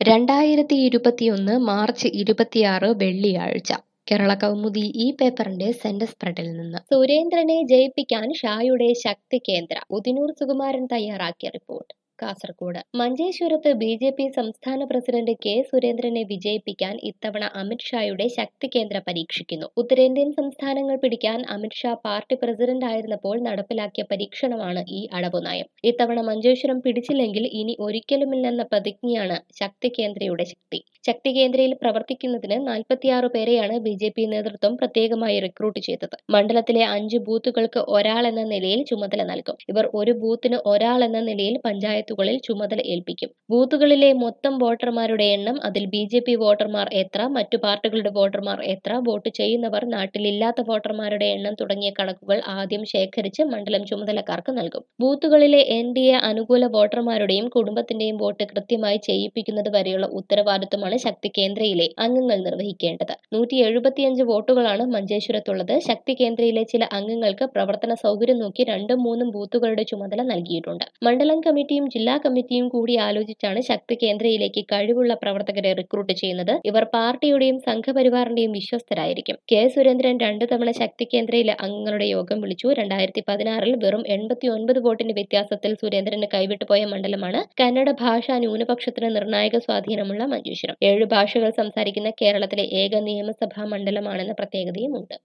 രണ്ടായിരത്തി ഇരുപത്തിയൊന്ന് മാർച്ച് ഇരുപത്തിയാറ് വെള്ളിയാഴ്ച കേരള കൗമുദി ഈ പേപ്പറിന്റെ സെന്റർ സ്പ്രെഡിൽ നിന്ന് സുരേന്ദ്രനെ ജയിപ്പിക്കാൻ ഷായുടെ ശക്തി കേന്ദ്ര ഉദിനൂർ സുകുമാരൻ തയ്യാറാക്കിയ റിപ്പോർട്ട് കാസർഗോഡ് മഞ്ചേശ്വരത്ത് ബി ജെ പി സംസ്ഥാന പ്രസിഡന്റ് കെ സുരേന്ദ്രനെ വിജയിപ്പിക്കാൻ ഇത്തവണ അമിത്ഷായുടെ ശക്തി കേന്ദ്ര പരീക്ഷിക്കുന്നു ഉത്തരേന്ത്യൻ സംസ്ഥാനങ്ങൾ പിടിക്കാൻ അമിത്ഷാ പാർട്ടി പ്രസിഡന്റ് ആയിരുന്നപ്പോൾ നടപ്പിലാക്കിയ പരീക്ഷണമാണ് ഈ അടവു നയം ഇത്തവണ മഞ്ചേശ്വരം പിടിച്ചില്ലെങ്കിൽ ഇനി ഒരിക്കലുമില്ലെന്ന പ്രതിജ്ഞയാണ് ശക്തി കേന്ദ്രയുടെ ശക്തി ശക്തി കേന്ദ്രയിൽ പ്രവർത്തിക്കുന്നതിന് നാൽപ്പത്തിയാറ് പേരെയാണ് ബി ജെ പി നേതൃത്വം പ്രത്യേകമായി റിക്രൂട്ട് ചെയ്തത് മണ്ഡലത്തിലെ അഞ്ച് ബൂത്തുകൾക്ക് ഒരാൾ എന്ന നിലയിൽ ചുമതല നൽകും ഇവർ ഒരു ബൂത്തിന് ഒരാൾ എന്ന നിലയിൽ പഞ്ചായത്തുകളിൽ ചുമതല ഏൽപ്പിക്കും ബൂത്തുകളിലെ മൊത്തം വോട്ടർമാരുടെ എണ്ണം അതിൽ ബി ജെ പി വോട്ടർമാർ എത്ര മറ്റു പാർട്ടികളുടെ വോട്ടർമാർ എത്ര വോട്ട് ചെയ്യുന്നവർ നാട്ടിലില്ലാത്ത വോട്ടർമാരുടെ എണ്ണം തുടങ്ങിയ കണക്കുകൾ ആദ്യം ശേഖരിച്ച് മണ്ഡലം ചുമതലക്കാർക്ക് നൽകും ബൂത്തുകളിലെ എൻ ഡി എ അനുകൂല വോട്ടർമാരുടെയും കുടുംബത്തിന്റെയും വോട്ട് കൃത്യമായി ചെയ്യിപ്പിക്കുന്നത് വരെയുള്ള ഉത്തരവാദിത്തമാണ് ശക്തി കേന്ദ്രയിലെ അംഗങ്ങൾ നിർവഹിക്കേണ്ടത് നൂറ്റി എഴുപത്തിയഞ്ച് വോട്ടുകളാണ് മഞ്ചേശ്വരത്തുള്ളത് ശക്തി കേന്ദ്രയിലെ ചില അംഗങ്ങൾക്ക് പ്രവർത്തന സൗകര്യം നോക്കി രണ്ടും മൂന്നും ബൂത്തുകളുടെ ചുമതല നൽകിയിട്ടുണ്ട് മണ്ഡലം കമ്മിറ്റിയും ജില്ലാ കമ്മിറ്റിയും കൂടി ആലോചിച്ചാണ് ശക്തി കേന്ദ്രയിലേക്ക് കഴിവുള്ള പ്രവർത്തകരെ റിക്രൂട്ട് ചെയ്യുന്നത് ഇവർ പാർട്ടിയുടെയും സംഘപരിവാറിന്റെയും വിശ്വസ്തരായിരിക്കും കെ സുരേന്ദ്രൻ രണ്ടു തവണ ശക്തി കേന്ദ്രയിലെ അംഗങ്ങളുടെ യോഗം വിളിച്ചു രണ്ടായിരത്തി പതിനാറിൽ വെറും എൺപത്തി ഒൻപത് വോട്ടിന്റെ വ്യത്യാസത്തിൽ സുരേന്ദ്രന് കൈവിട്ടുപോയ മണ്ഡലമാണ് കന്നഡ ഭാഷാ ന്യൂനപക്ഷത്തിന് നിർണായക സ്വാധീനമുള്ള മഞ്ചേശ്വരം ഏഴ് ഭാഷകൾ സംസാരിക്കുന്ന കേരളത്തിലെ ഏക നിയമസഭാ മണ്ഡലമാണെന്ന പ്രത്യേകതയുമുണ്ട്